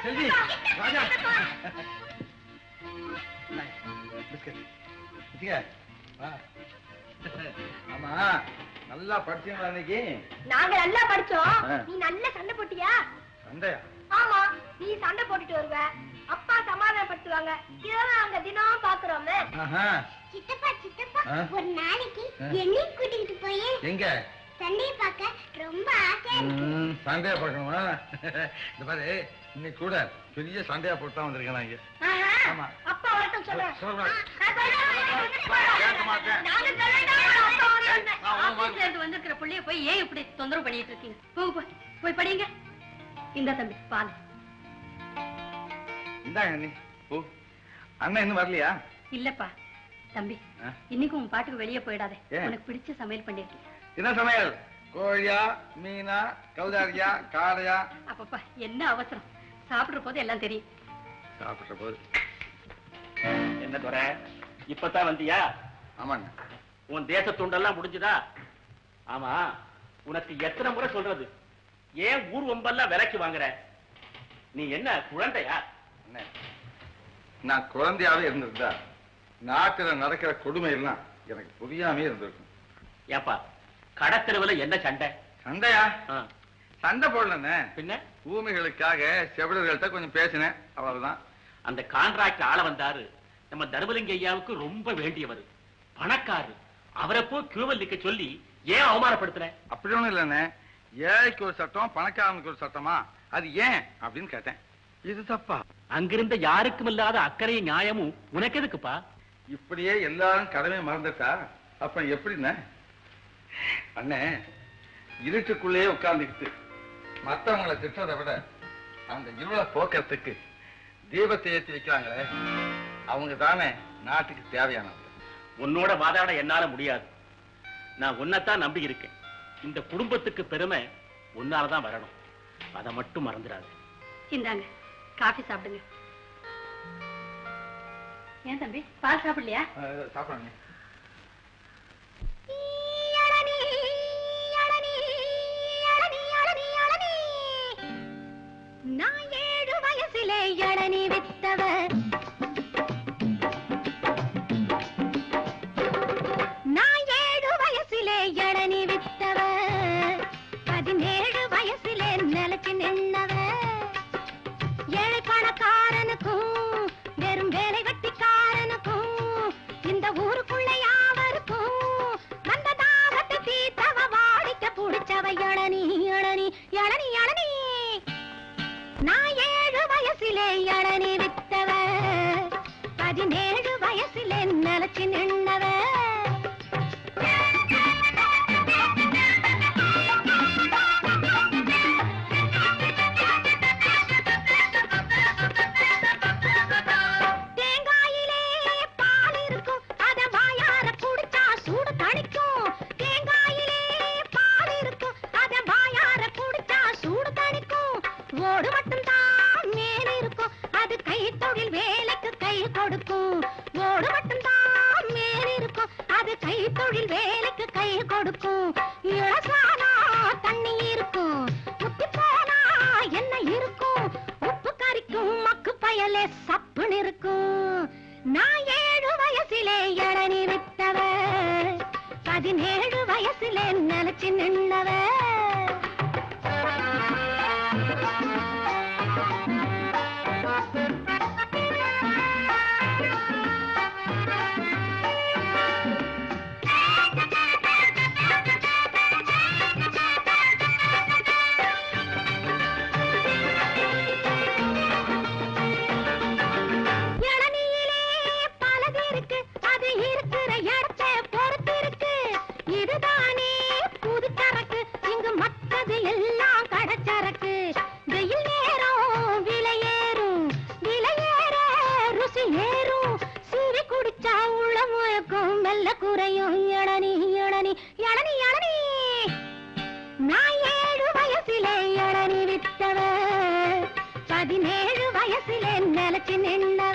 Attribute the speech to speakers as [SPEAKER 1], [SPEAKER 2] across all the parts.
[SPEAKER 1] செல்வி ராஜா இந்தாங்க, பிஸ்கட் வச்சுக்க. வா. ஆமா நல்லா படிச்சீங்களா இன்னைக்கு
[SPEAKER 2] நாங்க நல்லா படிச்சோம்
[SPEAKER 1] ஆ.
[SPEAKER 2] நீ நல்ல சண்டை போட்டியா
[SPEAKER 1] சண்டையா
[SPEAKER 2] ஆமா நீ சண்டை போட்டுட்டு வருவ அப்பா சமாதானப்படுத்துவாங்க இதெல்லாம் நாங்க தினம் பாக்குறோமே
[SPEAKER 1] ஆஹா
[SPEAKER 2] சித்தப்பா சித்தப்பா
[SPEAKER 1] ஆ?
[SPEAKER 2] ஒரு நாளைக்கு
[SPEAKER 1] ஆ.
[SPEAKER 2] என்னை கூட்டிட்டு போய்
[SPEAKER 1] எங்க
[SPEAKER 2] சண்டையை பார்க்க ரொம்ப ஆசையா
[SPEAKER 1] ம், சண்டையா பார்க்கணுமா இந்த பாரு இன்னைக்கு கூட பெரிய சண்டையா போட்டு தான் வந்திருக்கேன் நான் இங்க
[SPEAKER 2] ஆஹா.
[SPEAKER 1] ஆமா.
[SPEAKER 2] அப்பா வரட்டும் சொல்றேன்
[SPEAKER 1] சொல்றேன்.
[SPEAKER 2] ஆ, சொல்றேன்.
[SPEAKER 1] கேட்க மாட்டேன்.
[SPEAKER 2] நாங்க சொல்லட்டும், அப்பா வரட்டும்.
[SPEAKER 1] நான் உன் மாதிரி-
[SPEAKER 3] ஆபீஸ்ல இருந்து வந்திருக்கிற புள்ளைய போய் ஏன் இப்படி தொந்தரவு பண்ணிட்டு இருக்கீங்க போங்க போய் போய் படிங்க இந்த தம்பி பால்
[SPEAKER 1] இந்தாங்க அண்ணி ஓ அண்ணன் இன்னும் வரலையா
[SPEAKER 3] இல்லப்பா தம்பி
[SPEAKER 1] ஆ?
[SPEAKER 3] இன்னைக்கு உன் பாட்டுக்கு வெளியே போயிடாத
[SPEAKER 1] ஏன்?
[SPEAKER 3] உனக்கு பிடிச்ச சமையல் பண்ணிருக்கேன்
[SPEAKER 1] என்ன சமையல் கோழியா மீனா கௌதாரியா காடையா
[SPEAKER 3] அப்பப்பா என்ன அவசரம் சாப்பிடுற போது எல்லாம் தெரியும்
[SPEAKER 1] சாப்பிட்ட போது
[SPEAKER 4] என்ன துறை இப்பதான் வந்தியா
[SPEAKER 1] ஆமாங்க
[SPEAKER 4] உன் தேச துண்டெல்லாம் முடிஞ்சுதா ஆமா உனக்கு எத்தனை முறை சொல்றது ஏன் ஊர் ஒம்பெல்லாம் விலைக்கு வாங்குற நீ என்ன குழந்தையா
[SPEAKER 1] அண்ணே, நான் குழந்தையாவே இருந்திருந்தா நாட்டுல நடக்கிற கொடுமை எல்லாம் எனக்கு புரியாமே இருந்திருக்கும்
[SPEAKER 4] ஏப்பா கடத்தெருவுல என்ன சண்டை
[SPEAKER 1] சண்டையா
[SPEAKER 4] ஆ,
[SPEAKER 1] சண்டை போடலண்ணே
[SPEAKER 4] பின்ன
[SPEAKER 1] ஊமைகளுக்காக செவிடர்கள்ட்ட கொஞ்சம் பேசினேன் அவ்வளவுதான்
[SPEAKER 4] அந்த கான்ட்ராக்ட் ஆள வந்தாரு நம்ம தர்மலிங்க ஐயாவுக்கு ரொம்ப வேண்டியவர் பணக்காரரு அவரை போ கியூவல் நிக்க சொல்லி ஏன் அவமானப்படுத்துற
[SPEAKER 1] அப்படி ஒண்ணும் இல்லைண்ணே ஏழைக்கு ஒரு சட்டம் பணக்காரனுக்கு ஒரு சட்டமா அது ஏன் அப்படின்னு கேட்டேன் இது தப்பா
[SPEAKER 4] அங்கிருந்த யாருக்கும் இல்லாத அக்கறையும் நியாயமும் உனக்கு எதுக்குப்பா
[SPEAKER 1] இப்படியே எல்லாரும் கடமை மறந்துட்டா அப்ப எப்படிண்ணே அண்ணே இருட்டுக்குள்ளேயே உட்கார்ந்துக்கிட்டு மத்தவங்களை திட்டதை விட அந்த இருளை போக்குறதுக்கு தீபத்தை ஏத்தி வைக்கிறாங்களே அவங்க தானே நாட்டுக்கு தேவையானவங்க
[SPEAKER 4] உன்னோட வாதாட என்னால முடியாது நான் உன்னைத்தான் நம்பி இருக்கேன் இந்த குடும்பத்துக்கு பெருமை உன்னாலதான் வரணும் அதை மட்டும் மறந்துடாது
[SPEAKER 3] இந்தாங்க காஃபி சாப்பிடுங்க ஏன் தம்பி பால் சாப்பிடலையா
[SPEAKER 1] சாப்பிடுங்க
[SPEAKER 2] இளநீ, இளநீ, இளநீ, இளநீ, இளநீ. நான் ஏழு வயசிலே இளநீ வித்தவ நான் ஏழு வயசிலே இளநீ வித்தவ பதினேழு வயசிலே நிலைச்சு நின்னவ ஏழை பணக்காரனுக்கும் வெறும் வேலை வெட்டிக்காரனுக்கும் இந்த ஊருக்குள்ள யாவருக்கும் வந்த தாகத்தை தீத்தவ வாடிக்க புடிச்சவ இளநீ இளநீ இளநீ இளநீ நான் ஏழு வயசிலே இளநீ வித்தவ பதினேழு வயசிலே நிலைச்சு நின்னவ தேங்காயிலே பால் இருக்கும் அத வாயார குடிச்சா சூடு தணிக்கும் தேங்காயிலே பால் இருக்கும் அத வாயார குடிச்சா சூடு தணிக்கும் ஓடு மட்டும் தான் மேல் இருக்கும் அது கை தொழில் வேலைக்கு கை கொடுக்கும் ஓடு மட்டும் தான் மேல் இருக்கும் அது கை தொழில் வேலைக்கு கை கொடுக்கும் இளசானா தண்ணி இருக்கும் முத்தி போனா என்ன இருக்கும் உப்பு கறிக்கும் மக்கு பயலே சப்புன்னு இருக்கும் நான் ஏழு வயசிலே இளநீ வித்தவ பதினேழு வயசிலே நினைச்சு நின்னவ இளநீயிலே பலது இருக்கு அது இருக்கிற இடத்தை பொறுத்து இருக்கு இதுதானே புது சரக்கு இங்கு மற்றது எல்லாம் கடச்சரக்கு வெயில் நேரம் விலை ஏறும் விலை ஏற ருசி ஏறும் சீவி குடிச்சா உள்ள முழக்கும் மெல்ல குறையும் இளநீ இளநீ இளநீ இளநீ நான் ஏழு வயசிலே இளநீ வித்தவ பதினேழு வயசிலே நிலைச்சு நின்னவ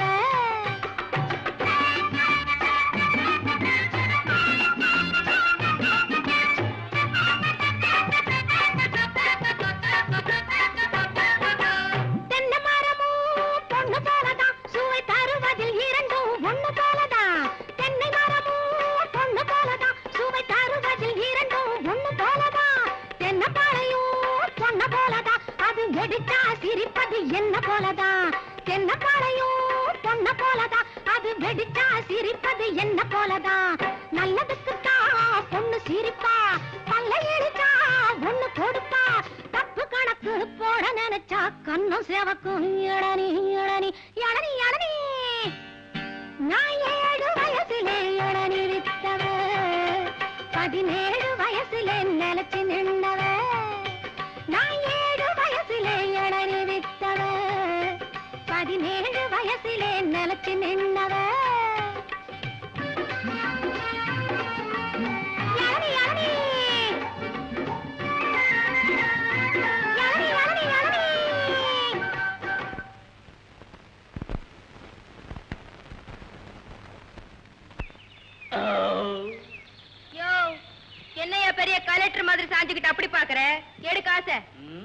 [SPEAKER 2] தென்னை மரமும் வெடிச்சா சிரிப்பது என்ன போலதான் தென்ன பாளையும் பொண்ண போலதான் அது வெடிச்சா சிரிப்பது என்ன போலதான் நல்லதுக்குத்தான் பொண்ணு சிரிப்பா பல்ல இழிச்சா ஒண்ணு கொடுப்பா தப்பு கணக்கு போட நினைச்சா கண்ணும் சேவக்கும் இளனி இளனி இளனி இளனி நான் ஏழு வயசுலே இளநி வித்தவ பதினேழு வயசுலே நிலைச்சு நின்றவ நான் ஏழு வயசுலே இளநி வித்தவ பதினேழு வயசுலே நிலைச்சு நின்றவ இளநி, இளநி. இளநி, இளநி, இளநி.
[SPEAKER 3] யோ என்னையா பெரிய கலெக்டர் மாதிரி சாஞ்சுக்கிட்டு அப்படி பாக்குற எடு காசை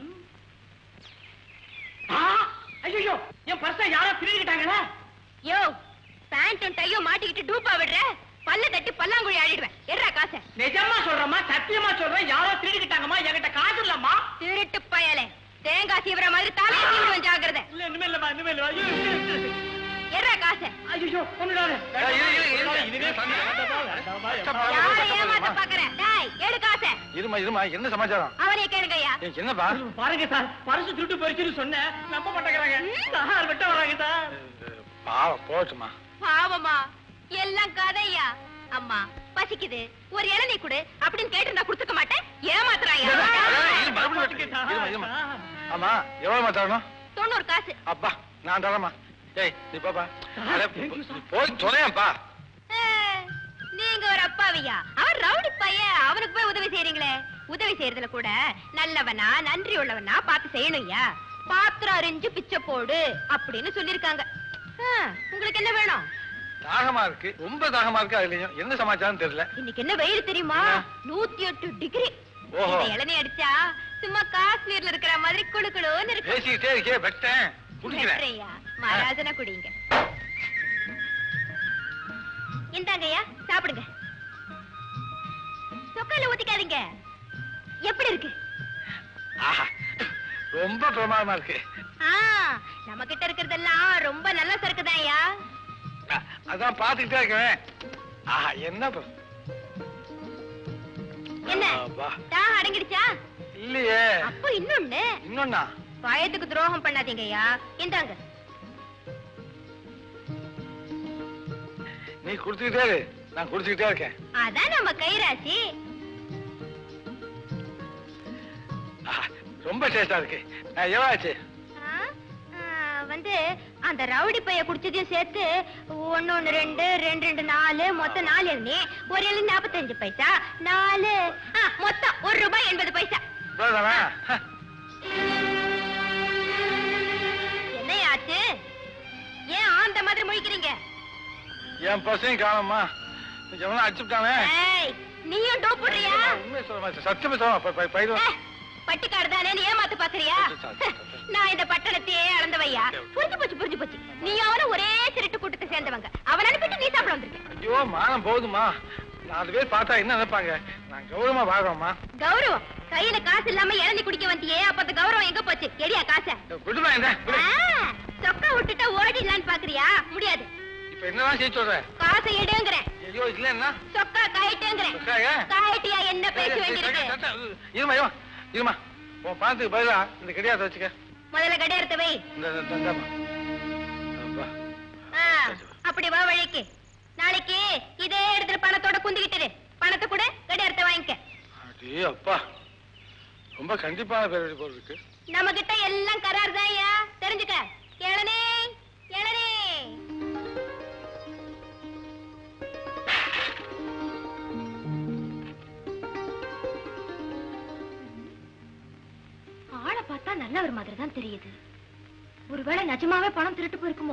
[SPEAKER 4] ஐயோ என் பர்ஸ யாரோ திருடிக்கிட்டாங்களா
[SPEAKER 3] யோ பேண்ட்டும் டையும் மாட்டிக்கிட்டு டூப்பா விடுற பல்ல தட்டி பல்லாங்குழி ஆடிடுவேன் எடுறா காசை
[SPEAKER 4] நிஜமா சொல்றேம்மா சத்தியமா சொல்றேன் யாரோ திருடிக்கிட்டாங்கம்மா என்கிட்ட காசு இல்லம்மா
[SPEAKER 3] திருட்டு பயலே தேங்காய் சீவர மாதிரி தலையை சீவிடுவேன் ஜாக்கிரதை
[SPEAKER 4] இல்ல இனிமே இல்லம்மா இனிமே இல்ல ஐயோ
[SPEAKER 3] எடுறா காசை
[SPEAKER 4] ஐயோ ஒண்ணுடாது
[SPEAKER 1] ஏய், இரு, இரு, இரு.
[SPEAKER 4] இனிமே வேண்டாமா, வேண்டாமா, வேண்டாமா.
[SPEAKER 3] யாரை ஏமாத்த பாக்குற டாய் எடு காசை
[SPEAKER 1] இருமா இருமா என்ன சமாச்சாரம்
[SPEAKER 3] அவனே கேளுங்கய்யா
[SPEAKER 1] ஏய், என்னப்பா
[SPEAKER 4] பாருங்க சார் பரிசு திருட்டு போயிடுச்சுன்னு சொன்னேன் நம்ப மாட்டேங்கிறாங்க சார் விட்ட வராங்க சார்
[SPEAKER 1] பாவம் போட்டுமா
[SPEAKER 3] பாவமா எல்லாம் கதையா அம்மா பசிக்குது ஒரு இளநீ கொடு அப்படின்னு கேட்டு நான் கொடுத்துக்க மாட்டேன் ஏமாத்துறாயா
[SPEAKER 1] இருமா, இருமா. ஆமா எவ்வளவு தரணும்
[SPEAKER 3] தொண்ணூறு காசு
[SPEAKER 1] அப்பா நான் தரமா ஏய் நீ பாப்பா அட, போய் தொலையப்பா
[SPEAKER 3] ஏ, நீங்க ஒரு அப்பாவியா அவன் ரவுடி பையன் அவனுக்கு போய் உதவி செய்றீங்களே உதவி செய்யறதுல கூட நல்லவனா நன்றி உள்ளவனா பார்த்து செய்யணும்யா பாத்திரம் அறிஞ்சு பிச்சை போடு அப்படின்னு சொல்லிருக்காங்க உங்களுக்கு என்ன வேணும்
[SPEAKER 1] தாகமா இருக்கு ரொம்ப தாகமா இருக்கு அதுலயும் என்ன சமாச்சாரம் தெரியல
[SPEAKER 3] இன்னைக்கு என்ன வெயில் தெரியுமா
[SPEAKER 1] என்ன?
[SPEAKER 3] நூத்தி எட்டு டிகிரி
[SPEAKER 1] ஓஹோ.
[SPEAKER 3] இந்த இளநீ அடிச்சா சும்மா காஷ்மீர்ல இருக்கிற மாதிரி குளு குளுன்னு இருக்கு
[SPEAKER 1] பேசிக்கிட்டே இருக்கே வெட்டேன் குடிக்கிறேன்
[SPEAKER 3] வெட்டுறையா, மகாராஜனா குடிங்க இந்தாங்கய்யா சாப்பிடுங்க சொக்கையில ஊத்திக்காதீங்க எப்படி இருக்கு
[SPEAKER 1] ஆஹா ரொம்ப பிரமாதமா இருக்கு
[SPEAKER 3] ஆ நம்ம கிட்ட இருக்கிறதெல்லாம் ரொம்ப நல்ல சரக்குதான்யா
[SPEAKER 1] அ- அதான் பாத்துக்கிட்டே இருக்கேன் ஆஹா என்ன ப-
[SPEAKER 3] என்ன
[SPEAKER 1] அப்பா.
[SPEAKER 3] தாக அடங்கிடுச்சா
[SPEAKER 1] இல்லையே
[SPEAKER 3] அப்போ இன்னொன்னு
[SPEAKER 1] இன்னொன்னா
[SPEAKER 3] பயத்துக்கு துரோகம் பண்ணாதீங்கய்யா இந்தாங்க
[SPEAKER 1] நீ குடுத்துக்கிட்டே இரு நான் குடிச்சுக்கிட்டே இருக்கேன்
[SPEAKER 3] அதான் நம்ம கைராசி
[SPEAKER 1] ஆஹா, ரொம்ப டேஸ்டா இருக்கு அஹ், எவ்வளவு ஆச்சு
[SPEAKER 3] ஆ, ஆ, வந்து அந்த ரவுடி பைய குடிச்சதையும் சேர்த்து ஒன்னு ஒன்னு ரெண்டு ரெண்டு ரெண்டு நாலு மொத்தம் நாலு எழுநி ஒரு எழுநி நாற்பத்தஞ்சு பைசா நாலு ஆ, மொத்தம் ஒரு ரூபாய் எண்பது பைசா
[SPEAKER 1] இவ்வளவுதானா? ஹ,
[SPEAKER 3] என்னையாச்சு ஏன் ஆந்த மாதிரி முழிக்கிறீங்க
[SPEAKER 1] என் பசங்க காணோமா எவனா அடிச்சுட்டானே
[SPEAKER 3] ஏய், நீயும் டோப் போடுறியா
[SPEAKER 1] உண்மையை சொல்ல மாட்டேன் சத்தியமா சொல்ல மாட்டேன். பை- பை-
[SPEAKER 3] ஏ, பட்டிக்காடு தானே ஏமாத்து பாக்குறியா நான் இந்த பட்டணத்தையே அளந்தவையா புரிஞ்சு போச்சு புரிஞ்சு போச்சு நீ அவன ஒரே திருட்டு கூட்டத்தை சேர்ந்தவங்க அவன் அனுப்பிட்டு நீ சாப்பிட வந்திருக்க
[SPEAKER 1] ஐயோ மானம் போகுதுமா நாலு பேர் பார்த்தா என்ன நினைப்பாங்க நான் கௌரவமா வாழ்றோம்மா
[SPEAKER 3] கௌரவம் கையில காசு இல்லாம இளநீ குடிக்க வந்தியே அப்ப அந்த கௌரவம் எங்க போச்சு எடியா காசை
[SPEAKER 1] விடுமா என்ன விடு.
[SPEAKER 3] ஆ, சொக்கா விட்டுட்டா ஓடிடலான்னு பாக்குறியா முடியாது
[SPEAKER 1] இப்ப என்னதான் செய்ய சொல்ற
[SPEAKER 3] காசை எடுங்கிறேன்
[SPEAKER 1] ஐயோ இல்லன்னா
[SPEAKER 3] சொக்கா காயிட்டுங்கிறேன்
[SPEAKER 1] சொக்காயா?
[SPEAKER 3] காயிட்டியா என்ன பேச வேண்டியிருக்கு
[SPEAKER 1] இருமா இருமா இருமா உன் பணத்துக்கு பதிலா இந்த கிடையாது வச்சுக்க
[SPEAKER 3] முதல்ல கடையறத வை
[SPEAKER 1] இந்த இந்த- இந்த- இந்தாம்மா. அப்பா.
[SPEAKER 3] ஆ, அப்படி வா வழிக்கு நாளைக்கு இதே இடத்துல பணத்தோட குந்திக்கிட்டு இரு. பணத்தை கூட கடையறத வாங்கிக்க
[SPEAKER 1] அடே அப்பா ரொம்ப கண்டிப்பான பேர் போல் இருக்கு
[SPEAKER 3] நம்ம கிட்ட எல்லாம் கரார் தான்யா தெரிஞ்சுக்க இளநே இளநே ஆளை பார்த்தா நல்லவர் மாதிரி தான் தெரியுது ஒருவேளை நிஜமாவே பணம் திருட்டு போயிருக்குமோ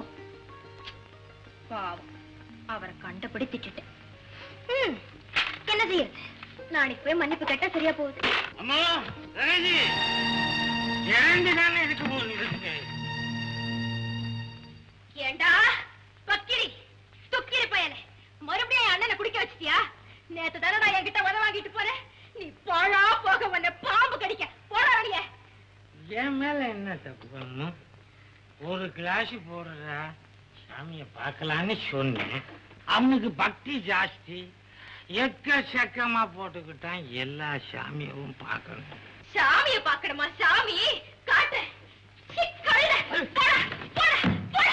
[SPEAKER 3] பாவம் அவரை கண்டபடி திட்டுட்டேன் ம், என்ன செய்யறது நாளைக்கு போய் மன்னிப்பு கேட்டா சரியா போகுது
[SPEAKER 4] அம்மா ரமேஷி இரண்டு தானே இருக்கு போகுது இருக்கு
[SPEAKER 3] ஏண்டா பக்கிரி துக்கிரி பயலே மறுபடியும் என் அண்ணனை குடிக்க வச்சிட்டியா நேத்து தானடா என்கிட்ட உத வாங்கிட்டு போற நீ போழா போக உன்னை பாம்பு கடிக்க போடா வெளிய
[SPEAKER 4] என் மேல என்ன தப்பு
[SPEAKER 5] அம்மா, ஒரு கிளாஸ் போடுற சாமிய பார்க்கலான்னு சொன்னேன் அவனுக்கு பக்தி ஜாஸ்தி எக்கச்சக்கமா போட்டுக்கிட்டான் எல்லா சாமியவும் பார்க்கணும்
[SPEAKER 3] சாமிய பாக்கணுமா சாமி காட்டு சீ, கழுத. போடா, போடா, போடா.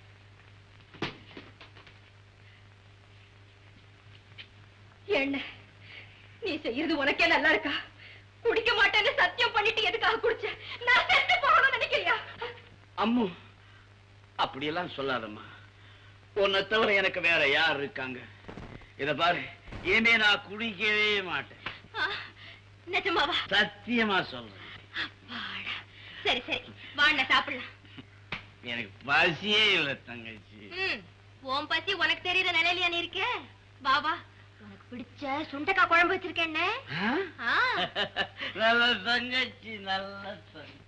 [SPEAKER 3] என்ன நீ செய்யறது உனக்கே நல்லா இருக்கா குடிக்க மாட்டேன்னு சத்தியம் பண்ணிட்டு எதுக்காக குடிச்ச நான் செத்து போகணும்னு நினைக்கிறியா
[SPEAKER 6] அம்மு அப்படியெல்லாம் சொல்லாதம்மா உன்னை தவிர எனக்கு வேற யார் இருக்காங்க இத பாரு இனிமே நான் குடிக்கவே மாட்டேன்
[SPEAKER 3] ஆ, நிஜமாவா
[SPEAKER 6] சத்தியமா சொல்றேன்
[SPEAKER 3] அப்பாடா. சரி சரி வாண்ட சாப்பிடலாம்
[SPEAKER 6] எனக்கு பசியே இல்லை தங்கச்சி
[SPEAKER 3] ம், உன் பசி உனக்கு தெரியற நிலையிலயா நீ இருக்க வா வா உனக்கு பிடிச்ச சுண்டக்காய் குழம்பு வச்சிருக்கேன்
[SPEAKER 6] ஆ? நல்ல தங்கச்சி நல்ல தங்கச்சி